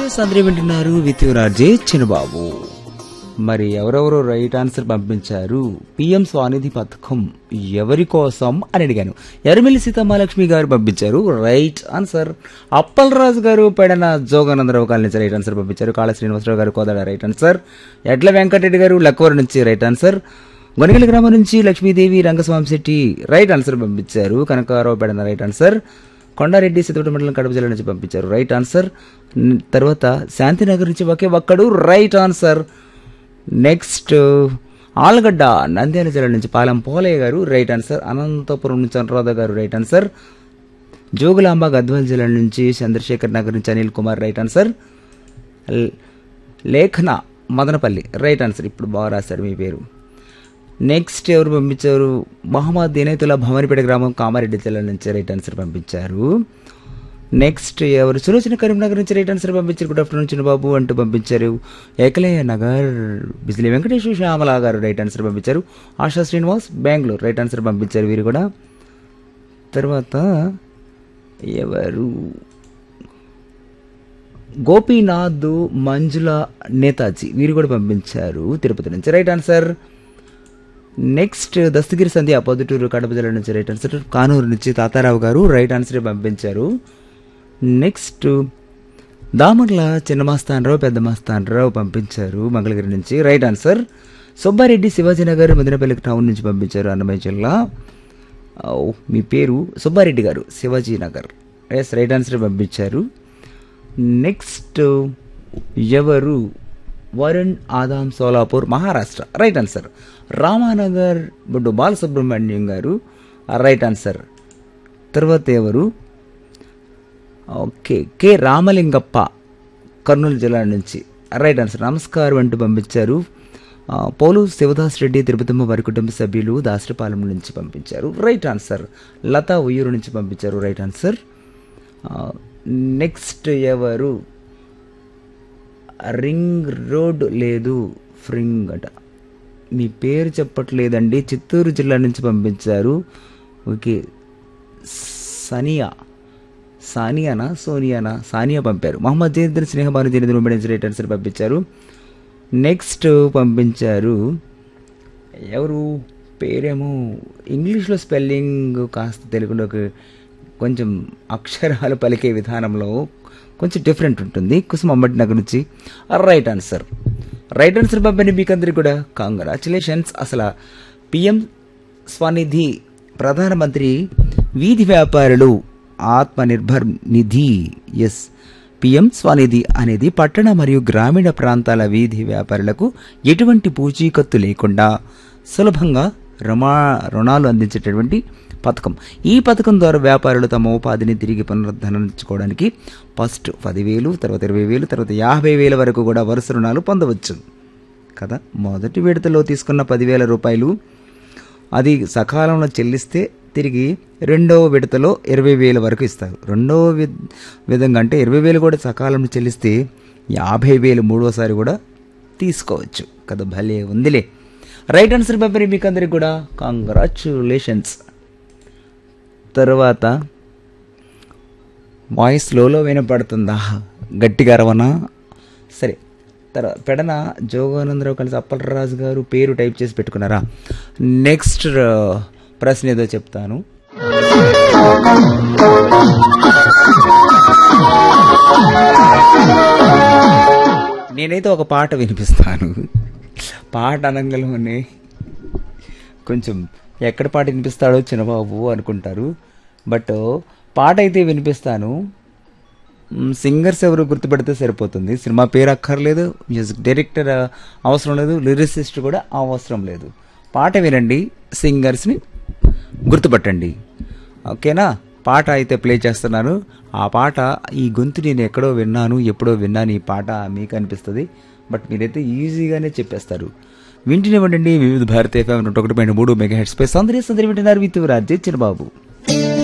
yes అందరూ వింటున్నారు with రాజే చిన్నబాబు మరి ఎవరెవరు రైట్ ఆన్సర్ పంపించారు పిఎం స్వానిధి పథకం ఎవరి కోసం అని అడిగాను ఎర్మిలి సీతమ్మాలక్ష్మి గారు పంపించారు రైట్ ఆన్సర్ అప్పలరాజు గారు పెడన జోగానందరావు కాలనీ నుంచి రైట్ ఆన్సర్ పంపించారు కాళ శ్రీనివాసరావు గారు కోదాడ రైట్ ఆన్సర్ ఎడ్ల వెంకటరెడ్డి గారు లక్కవరం నుంచి రైట్ ఆన్సర్ గొనగలి గ్రామం నుంచి లక్ష్మీదేవి రంగస్వామి శెట్టి రైట్ ఆన్సర్ పంపించారు కనకారావు పెడన రైట్ ఆన్సర్ కొండారెడ్డి సిద్ధపేట మండలం కడప జిల్లా నుంచి పంపించారు రైట్ ఆన్సర్ న్- తర్వాత శాంతినగర్ నుంచి ఒకే ఒక్కడు right answer next Allagadda Nandyal జిల్లా నుంచి పాలెం పోలయ్య గారు రైట్ ఆన్సర్ అనంతపురం నుంచి అనురాధ గారు రైట్ ఆన్సర్ జోగులాంబ గద్వాల్ జిల్లా నుంచి చంద్రశేఖర్ నగర్ నుంచి అనిల్ కుమార్ రైట్ ఆన్సర్ ల్- లేఖన మదనపల్లి రైట్ ఆన్సర్ ఇప్పుడు బాగా రాశారు మీ పేరు నెక్స్ట్ ఎవరు పంపించారు మహమ్మద్ దినేతుల భవానిపేట గ్రామం కామారెడ్డి జిల్లా నుంచి రైట్ ఆన్సర్ పంపించారు నెక్స్ట్ ఎవరు సులోచన కరీంనగర్ నుంచి రైట్ ఆన్సర్ పంపించారు గుడ్ ఆఫ్టర్నూన్ చిన్నబాబు అంటూ పంపించారు ఏకలయ్య నగర్ బిజిలీ వెంకటేశ్వర శ్యామల గారు రైట్ ఆన్సర్ పంపించారు ఆశా శ్రీనివాస్ బెంగళూరు రైట్ ఆన్సర్ పంపించారు వీరు కూడా తర్వాత ఎవరు గోపీనాథ్ మంజుల నేతాజీ వీరు కూడా పంపించారు తిరుపతి నుంచి right answer next Dastagiri Sandhya Proddatur Kadapa జిల్లా నుంచి రైట్ ఆన్సర్ కానూరు నుంచి తాతారావు గారు రైట్ ఆన్సర్ పంపించారు నెక్స్ట్ దామర్ల చిన్నమాస్తానరావు పెద్ద మాస్తానరావు పంపించారు మంగళగిరి నుంచి right answer Subbareddy Shivajinagar Madanapalle town నుంచి పంపించారు అన్నమయ్య జిల్లా ఓ, మీ పేరు Subbareddy garu Shivajinagar yes right answer పంపించారు నెక్స్ట్ ఎవరు Varun Adam Solapur Maharashtra right answer Ramanagar Boddu Balasubrahmanyam garu right answer తర్వాత ఎవరు ఓకే కె రామలింగప్ప కర్నూలు జిల్లా నుంచి రైట్ ఆన్సర్ నమస్కారం అంటూ పంపించారు ఆ, పోలు శివదాస్ రెడ్డి తిరుపతమ్మ వారి కుటుంబ సభ్యులు దాసరిపాలెం నుంచి పంపించారు రైట్ ఆన్సర్ లతా ఉయ్యూరు నుంచి పంపించారు రైట్ ఆన్సర్ ఆ, నెక్స్ట్ ఎవరు రింగ్ రోడ్ లేదు ఫ్రింగ్ అట మీ పేరు చెప్పట్లేదండి చిత్తూరు జిల్లా నుంచి పంపించారు ఓకే సనియా సానియానా సోనియానా సానియా పంపారు Mohammed Jayadra Snehabhanu Jayadra women's right answer పంపించారు నెక్స్ట్ పంపించారు ఎవరు పేరేమో ఇంగ్లీష్లో స్పెల్లింగ్ కాస్త తెలుగులోకి కొంచెం అక్షరాలు పలికే విధానంలో కొంచెం డిఫరెంట్ ఉంటుంది కుసుమ అమ్మటి నగర్ నుంచి రైట్ ఆన్సర్ రైట్ ఆన్సర్ పంపిణీ మీకు అందరికి కూడా కంగ్రాచులేషన్స్ అసలు పిఎం స్వనిధి ప్రధానమంత్రి వీధి వ్యాపారులు ఆత్మనిర్భర్ నిధి ఎస్ పిఎం స్వనిధి అనేది పట్టణ మరియు గ్రామీణ ప్రాంతాల వీధి వ్యాపారులకు ఎటువంటి పూచీకత్తు లేకుండా సులభంగా రుణా రుణాలు అందించేటటువంటి పథకం ఈ పథకం ద్వారా వ్యాపారులు తమ ఉపాధిని తిరిగి పునరుద్ధరించుకోవడానికి ఫస్ట్ పదివేలు తర్వాత ఇరవై వేలు తర్వాత యాభై వేల వరకు కూడా వరుస రుణాలు పొందవచ్చు కదా మొదటి విడతలో తీసుకున్న పదివేల రూపాయలు అది సకాలంలో చెల్లిస్తే తిరిగి రెండవ విడతలో ఇరవై వేల వరకు ఇస్తారు రెండవ వి విధంగా అంటే ఇరవై వేలు కూడా సకాలంలో చెల్లిస్తే యాభై వేలు మూడోసారి కూడా తీసుకోవచ్చు కదా భలే ఉందిలే రైట్ ఆన్సర్ పంపిణీ మీకు అందరికి కూడా కంగ్రాచులేషన్స్ తర్వాత వాయిస్ లోలో వినపడుతుందా గట్టిగా అరవనా సరే తర్వాత పెడన జోగానందరావు కలిసి అప్పలరాజు గారు పేరు టైప్ చేసి పెట్టుకున్నారా నెక్స్ట్ ప్రశ్న ఏదో చెప్తాను నేనైతే ఒక పాట వినిపిస్తాను పాట అనగలమని కొంచెం ఎక్కడ పాట వినిపిస్తాడో చిన్నబాబు అనుకుంటారు బట్ పాట అయితే వినిపిస్తాను మ్, సింగర్స్ ఎవరు గుర్తుపెడితే సరిపోతుంది సినిమా పేరు అక్కర్లేదు మ్యూజిక్ డైరెక్టర్ ఆ, అవసరం లేదు లిరిసిస్ట్ కూడా అవసరం లేదు పాట వినండి సింగర్స్ని గుర్తుపట్టండి ఓకేనా పాట అయితే ప్లే చేస్తున్నాను ఆ పాట ఈ గొంతు నేను ఎక్కడో విన్నాను ఎప్పుడో విన్నాను ఈ పాట మీకు అనిపిస్తుంది బట్ మీరైతే ఈజీగానే చెప్పేస్తారు వింటూనే ఉండండి వివిధ భారతీయ ఎఫ్ఎం నూట ఒకటి పాయింట్ మూడు మెగా హెడ్స్ పై సందరి సందరి వింటున్నారు విత్ రాజే చిన్నబాబు